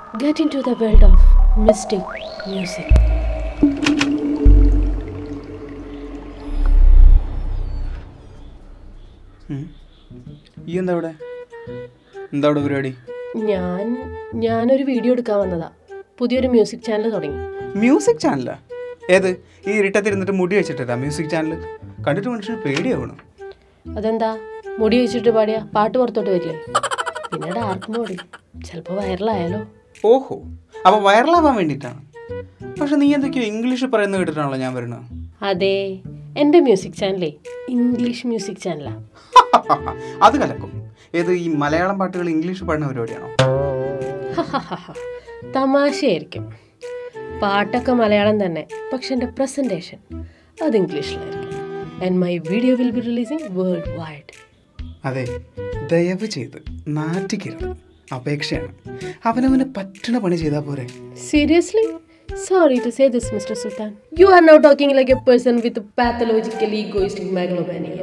Get into the world of mystic music. ഈ എന്താ ഇവിടെ എന്താ ഇവിടെ പരിപാടി ഞാൻ ഞാനൊരു വീഡിയോ എടുക്കാൻ വന്നതാ പുതിയൊരു മ്യൂസിക് ചാനൽ തുടങ്ങി മ്യൂസിക് ചാനലാ ഏത് ഈ ഇരുട്ടത്തിരുന്നിട്ട് മുടി വെച്ചിട്ടാ മ്യൂസിക് ചാനൽ കണ്ടിട്ട് മനുഷ്യന് പേടിയാവണം അതെന്താ മുടി വെച്ചിട്ട് പാടിയ പാട്ട് പുറത്തോട്ട് വരില്ലേ പിന്നെ ഡാർക്ക് മോഡ് ചിലപ്പോൾ വൈറലായാലോ ഓഹോ അപ്പോൾ വൈറലാവാൻ വേണ്ടിയിട്ടാണ് പക്ഷെ നീ എന്തൊക്കെയോ ഇംഗ്ലീഷ് പറയുന്നത് കേട്ടിട്ടാണല്ലോ ഞാൻ വരുന്നത് അതെ എൻ്റെ മ്യൂസിക് ചാനലേ ഇംഗ്ലീഷ് മ്യൂസിക് ചാനലാ അത് കലക്കും ഏത് ഈ മലയാളം പാട്ടുകൾ ഇംഗ്ലീഷ് പാടുന്ന പരിപാടിയാണോ തമാശയായിരിക്കും പാട്ടൊക്കെ മലയാളം തന്നെ പക്ഷെ എൻ്റെ പ്രസൻറ്റേഷൻ അത് ഇംഗ്ലീഷിലായിരിക്കും and my video will be releasing worldwide അതെ ദയവ് ചെയ്ത് നാറ്റിക്കരുത് അപേക്ഷയാണ് അവനവന് പറ്റണ പണി ചെയ്താൽ പോരെ Seriously? Sorry to say this, Mr. Sultan. You are now talking like a person with a pathological egoistic megalomania.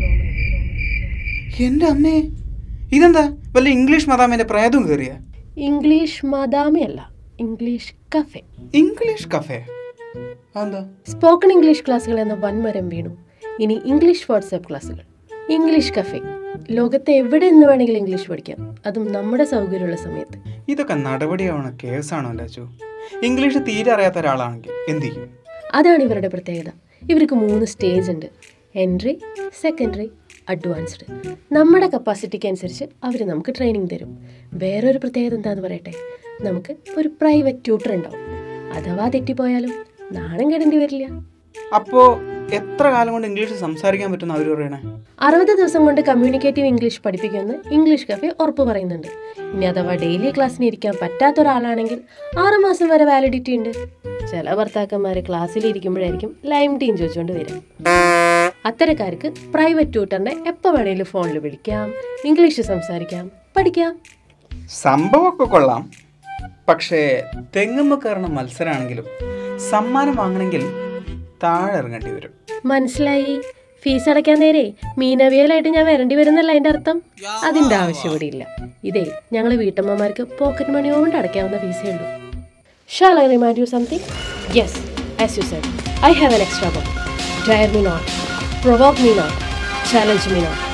എൻ്റെ അമ്മേ ഇതെന്താ വല്ല ഇംഗ്ലീഷ് മതാമിൻ്റെ പ്രേതം കയറിയ ഇംഗ്ലീഷ് മദാമയല്ല ഇംഗ്ലീഷ് കഫേ ഇംഗ്ലീഷ് കഫേ അതെന്താ സ്പോക്കൺ ഇംഗ്ലീഷ് ക്ലാസ്സുകൾ എന്ന വൻമരം വീണു ഇനി ഇംഗ്ലീഷ് വാട്സാപ്പ് ക്ലാസ്സുകൾ ഇംഗ്ലീഷ് കഫേ ലോകത്തെ എവിടെ നിന്ന് വേണമെങ്കിലും ഇംഗ്ലീഷ് പഠിക്കാം അതും നമ്മുടെ സൗകര്യമുള്ള സമയത്ത് ഇതൊക്കെ നടപടിയാവണ കേസാണോ എൻ്റെ അച്ചു ഇംഗ്ലീഷ് തീരെ അറിയാത്ത ഒരാളാണെങ്കിൽ എന്ത് ചെയ്യും അതാണ് ഇവരുടെ പ്രത്യേകത ഇവർക്ക് മൂന്ന് സ്റ്റേജ് ഉണ്ട് എൻട്രി സെക്കൻഡറി അഡ്വാൻസ്ഡ് നമ്മുടെ കപ്പാസിറ്റിക്ക് അനുസരിച്ച് അവർ നമുക്ക് ട്രെയിനിങ് തരും വേറൊരു പ്രത്യേകത എന്താന്ന് പറയട്ടെ നമുക്ക് ഒരു പ്രൈവറ്റ് ട്യൂട്ടർ ഉണ്ടാവും അഥവാ തെറ്റിപ്പോയാലും നാണം കെടേണ്ടി വരില്ല അപ്പോൾ എത്ര കാലം കൊണ്ട് ഇംഗ്ലീഷ് സംസാരിക്കാൻ പറ്റുന്ന അവർ പറയണേ അറുപത് ദിവസം കൊണ്ട് കമ്മ്യൂണിക്കേറ്റീവ് ഇംഗ്ലീഷ് പഠിപ്പിക്കുമെന്ന് ഇംഗ്ലീഷ് കഫേ ഉറപ്പ് പറയുന്നുണ്ട് ഇനി അഥവാ ഡെയിലി ക്ലാസ്സിന് ഇരിക്കാൻ പറ്റാത്ത ഒരാളാണെങ്കിൽ ആറ് മാസം വരെ വാലിഡിറ്റി ഉണ്ട് ചില ഭർത്താക്കന്മാർ ക്ലാസ്സിൽ ഇരിക്കുമ്പോഴായിരിക്കും ലൈം ടീം ചോദിച്ചുകൊണ്ട് വരും അത്തരക്കാർക്ക് പ്രൈവറ്റ് ട്യൂട്ടറിനെ എപ്പോൾ വേണേലും ഫോണിൽ വിളിക്കാം ഇംഗ്ലീഷ് സംസാരിക്കാം പഠിക്കാം സംഭവമൊക്കെ കൊള്ളാം പക്ഷേ തെങ്ങുമ്മ കയറുന്ന മത്സരമാണെങ്കിലും സമ്മാനം വാങ്ങണമെങ്കിൽ താഴെ ഇറങ്ങേണ്ടി വരും മനസ്സിലായി ഫീസ് അടയ്ക്കാൻ നേരെ മീനവിയലായിട്ട് ഞാൻ വരേണ്ടി വരുന്നല്ല അതിൻ്റെ അർത്ഥം അതിൻ്റെ ആവശ്യം ഇവിടെ ഇല്ല ഇതേ ഞങ്ങൾ വീട്ടമ്മമാർക്ക് പോക്കറ്റ് മണി കൊണ്ട് അടയ്ക്കാവുന്ന ഫീസേ ഉള്ളൂ shall I remind you something yes as you said I have an extra ball dare me not provoke me not challenge me not